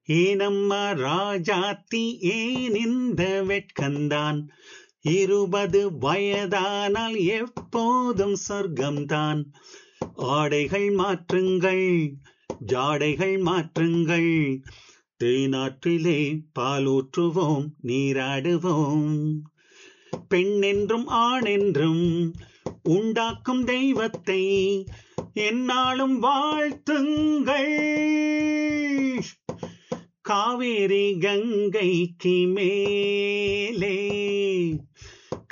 ஏனம்மா ராஜாத்தி ஏன் இந்த வெட்கந்தான் இருபது வயதானால் எப்போதும் சொர்க்கம்தான் ஆடைகள் மாற்றுங்கள் ஜாடைகள் மாற்றுங்கள் தேனாற்றிலே பாலூற்றுவோம் நீராடுவோம் பெண் என்றும் ஆண் என்றும் உண்டாக்கும் தெய்வத்தை என்னாலும் வாழ்த்துங்கள் காவேரி கங்கைக்கு மேலே